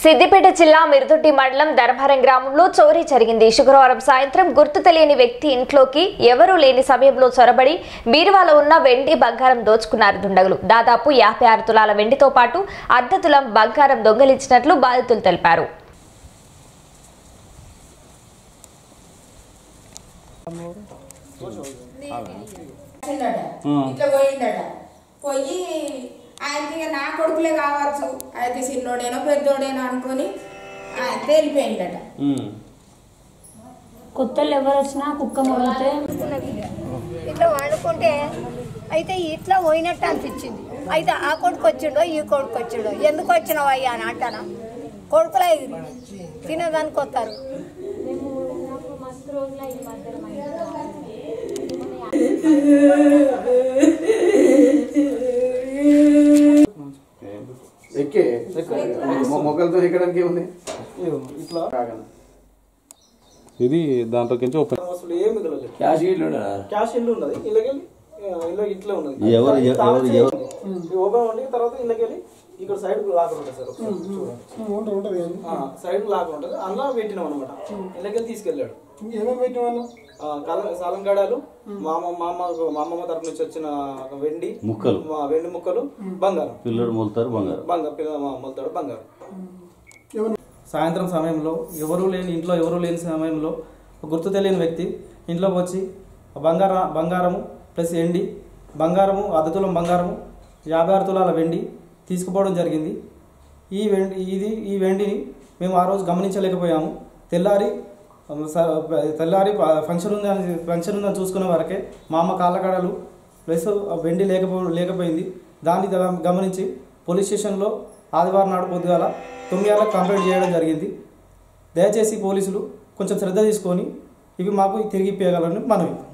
సిద్దిపేట జిల్లా మిరుదొడ్డి మండలం ధర్మవరం గ్రామంలో చోరీ జరిగింది శుక్రవారం సాయంత్రం గుర్తు తెలియని వ్యక్తి ఇంట్లోకి ఎవరూ లేని సమయంలో చొరబడి బీరువాలో ఉన్న వెండి బంగారం దోచుకున్నారు దుండగులు దాదాపు యాభై ఆరు తులాల వెండితో పాటు అర్ధ తులం బంగారం దొంగిలించినట్లు బాధితులు తెలిపారు వచ్చిండట ఇట్లా పోయిండట పోయి ఆయనకి ఇక నా కొడుకులే కావచ్చు అయితే చిన్నోడేనో పెద్దోడేనో అనుకొని ఆయన తేలిపోయిండట కొత్తలు ఎవరు వచ్చినా కుక్క మొగితే ఇట్లా వండుకుంటే అయితే ఇట్లా పోయినట్టు అనిపించింది అయితే ఆ కొడుకు వచ్చిండో ఈ కొడుకు వచ్చిండో ఎందుకు వచ్చినావు అయ్యా అని అంటానా కొడుకులా ఎగిరి తినేదానికి వస్తారు ఎక్కే మొక్కలతో ఎక్కడానికి ఏముంది ఇట్లా కాగన ఇది దాంట్లోకించి ఓపెన్ అసలు ఏమి మిగలలేదు క్యాష్ ఇల్లు క్యాష్ ఇల్లు ఉన్నది ఇళ్ళకెళ్ళి ఇల్లు ఇట్లా ఉన్నది ఎవరు- ఎవరు- తాళం ఎవరు- చేసి ఇది ఓపెన్ ఉండి తర్వాత ఇళ్ళకెళ్ళి ఇక్కడ సైడ్ లాక్ ఉంటుంది సార్ ఒకసారి చూడండి ఆ, సైడ్ లాక్ ఉంటుంది అందులో పెట్టినాం అనమాట ఇళ్ళకెళ్ళి తీసుకెళ్ళాడు ఏమేమి పెట్టిన వాళ్ళు ఆ, కల- సాలంగాడాలు మా అమ్మ మా అమ్మ మా అమ్మమ్మ తరపు నుంచి వచ్చిన ఒక వెండి ముక్కలు మా వెండి ముక్కలు బంగారం పిల్లడు మొలుతారు బంగారు బంగారు పిల్ల మా మొలతాడు బంగారం సాయంత్రం సమయంలో ఎవరూ లేని ఇంట్లో ఎవరూ లేని సమయంలో ఒక గుర్తు తెలియని వ్యక్తి ఇంట్లోకి వచ్చి బంగార బంగారము ప్లస్ ఎండి బంగారము అర్ధ తులం బంగారము యాభై ఆరు తులాల వెండి తీసుకుపోవడం జరిగింది ఈ వెండి ఇది ఈ వెండిని మేము ఆ రోజు గమనించలేకపోయాము తెల్లారి ఆ, స- తెల్లారి ప- ఫంక్షన్ ఉందని ఫంక్షన్ ఉందని చూసుకునే వరకే మా అమ్మ కాళ్ళకడలు ప్లస్ ఆ వెండి లేకపో లేకపోయింది దాన్ని గమ- గమనించి పోలీస్ స్టేషన్లో ఆదివారం నాడు పొద్దుగాల తొమ్మిది గంటలకు కంప్లైంట్ చేయడం జరిగింది దయచేసి పోలీసులు కొంచెం శ్రద్ధ తీసుకొని ఇవి మాకు తిరిగి ఇప్పగలని మనవి